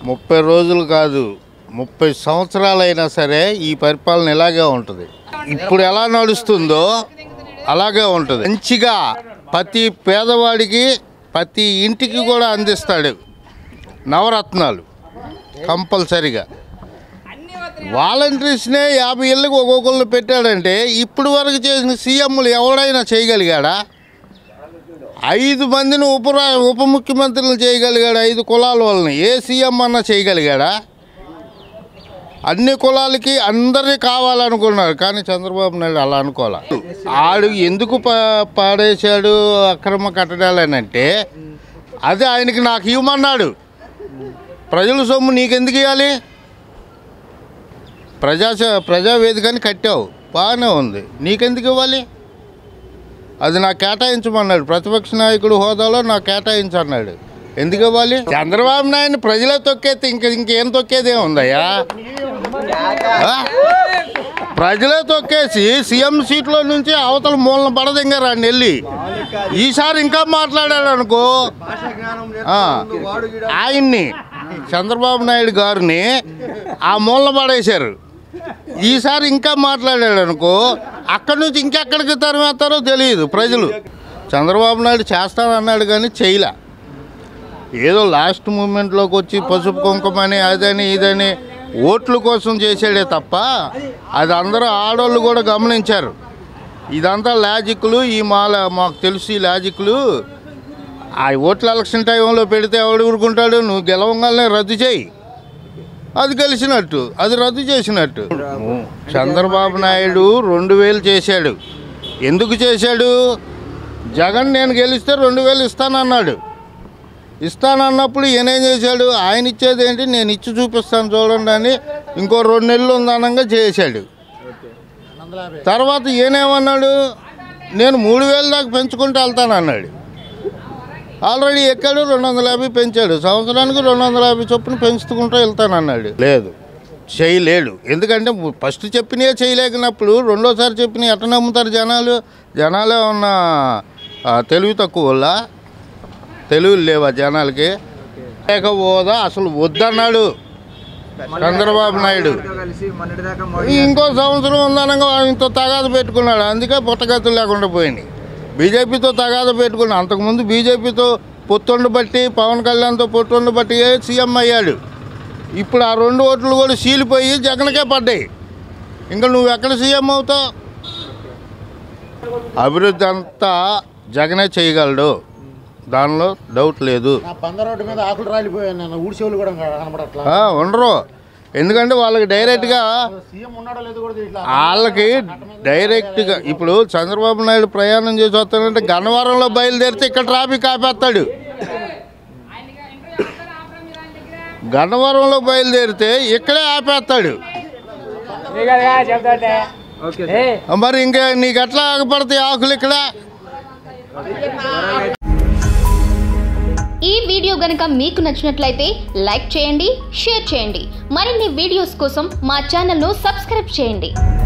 ముప్పై రోజులు కాదు ముప్పై సంవత్సరాలైనా సరే ఈ పరిపాలన ఇలాగే ఉంటుంది ఇప్పుడు ఎలా నడుస్తుందో అలాగే ఉంటుంది మంచిగా ప్రతి పేదవాడికి ప్రతి ఇంటికి కూడా అందిస్తాడు నవరత్నాలు కంపల్సరిగా వాలంటీర్స్నే యాభై ఏళ్ళకి ఒక్కొక్కళ్ళు పెట్టాడంటే ఇప్పుడు వరకు చేసిన సీఎంలు ఎవడైనా చేయగలిగాడా ఐదు మందిని ఉప ఉప ముఖ్యమంత్రులను చేయగలిగాడు ఐదు కులాల వాళ్ళని ఏ సీఎం అన్నా చేయగలిగాడా అన్ని కులాలకి అందరినీ కావాలనుకున్నారు కానీ చంద్రబాబు నాయుడు అలా అనుకోలే ఆడు ఎందుకు పా పాడేశాడు అక్రమ కట్టడాలనంటే అది ఆయనకి నాకు ఇవ్వమన్నాడు ప్రజల సొమ్ము నీకెందుకు ఇవ్వాలి ప్రజా ప్రజావేదికని కట్టావు బాగానే ఉంది నీకెందుకు ఇవ్వాలి అది నాకు కేటాయించమన్నాడు ప్రతిపక్ష నాయకుడు హోదాలో నాకు కేటాయించన్నాడు ఎందుకు ఇవ్వాలి చంద్రబాబు నాయుడు ప్రజలే తొక్కేస్తే ఇంక ఇంకేం తొక్కేదే ఉందయ్యా ఆ? ప్రజలే తొక్కేసి సీఎం సీట్లో నుంచి అవతల మూలన పడదింగారు ఆయన వెళ్ళి ఈసారి ఇంకా మాట్లాడాడు అనుకో ఆ, ఆయన్ని చంద్రబాబు నాయుడు గారిని ఆ మూలన పడేశారు ఈసారి ఇంకా మాట్లాడాడు అనుకో అక్కడి నుంచి ఇంకెక్కడికి తరిమేస్తారో తెలియదు ప్రజలు చంద్రబాబు నాయుడు చేస్తానన్నాడు కానీ చేయలే ఏదో లాస్ట్ మూమెంట్లోకి వచ్చి పసుపు కుంకుమని అదని ఇదని ఓట్ల కోసం చేసాడే తప్ప అది అందరూ ఆడోళ్ళు కూడా గమనించారు ఇదంతా లాజిక్లు ఈ మాల మాకు తెలుసు ఈ లాజిక్లు ఆ ఓట్ల ఎలక్షన్ టైంలో పెడితే ఎవడు ఊరుకుంటాడు నువ్వు గెలవంగానే రద్దు చేయి అది గెలిచినట్టు అది రద్దు చేసినట్టు చంద్రబాబు నాయుడు రెండు వేలు చేశాడు ఎందుకు చేశాడు జగన్ నేను గెలిస్తే రెండు వేలు ఇస్తానన్నాడు ఇస్తానన్నప్పుడు ఈయనేం చేశాడు ఆయన ఇచ్చేది ఏంటి నేను ఇచ్చి చూపిస్తాను చూడండి అని ఇంకో రెండు నెలలు ఉందనంగా చేశాడు తర్వాత ఈయనేమన్నాడు నేను మూడు వేలు దాకా పెంచుకుంటూ వెళ్తానన్నాడు ఆల్రెడీ ఎక్కాడు రెండు వందల యాభై పెంచాడు సంవత్సరానికి రెండు వందల యాభై చొప్పున పెంచుకుంటూ వెళ్తానన్నాడు లేదు చేయలేడు ఎందుకంటే ఫస్ట్ చెప్పినవే చేయలేకినప్పుడు రెండోసారి చెప్పినవి ఎట్ట నమ్ముతారు జనాలు జనాలే ఉన్న ఆ, తెలివి తక్కువ వల్ల తెలివి లేవా జనాలకి లేక హోదా అసలు వద్దన్నాడు చంద్రబాబు నాయుడు కలిసి మొన్నటిదాకా ఇంకో సంవత్సరం ఉందనగా ఇంత తగాద పెట్టుకున్నాడు అందుకే పుట్టగతులు లేకుండా పోయినాయి బీజేపీతో తగాద పెట్టుకున్నాడు అంతకుముందు బీజేపీతో పొత్తుండు బట్టి పవన్ కళ్యాణ్తో పొత్తుండు బట్టి సీఎం అయ్యాడు ఇప్పుడు ఆ రెండు ఓట్లు కూడా సీలిపోయి జగన్కే పడ్డాయి ఇంకా నువ్వు ఎక్కడ సీఎం అవుతావు అభివృద్ధి అంతా జగనే చేయగలడు దానిలో డౌట్ లేదు నా పంద రోడ్డు మీద ఆకులు రాలిపోయాను నేను ఊడిసేవులు కూడా కనబడట్లా ఆ, ఉండరు ఎందుకంటే వాళ్ళకి డైరెక్ట్గా సీఎం ఉన్నాడో లేదో కూడా ఇట్లా వాళ్ళకి డైరెక్ట్గా ఇప్పుడు చంద్రబాబు నాయుడు ప్రయాణం చేసి వస్తానంటే గన్నవరంలో బయలుదేరితే ఇక్కడ ట్రాఫిక్ ఆపేస్తాడు గన్నవరంలో బయలుదేరితే ఇక్కడే ఆపేస్తాడు ఓకే మరి ఇంకా నీకు ఎట్లా ఆగపడతాయి ఆకులు ఇక్కడ ఈ వీడియో గనుక మీకు నచ్చినట్లయితే లైక్ చేయండి షేర్ చేయండి మరిన్ని వీడియోస్ కోసం మా ఛానల్ను సబ్స్క్రైబ్ చేయండి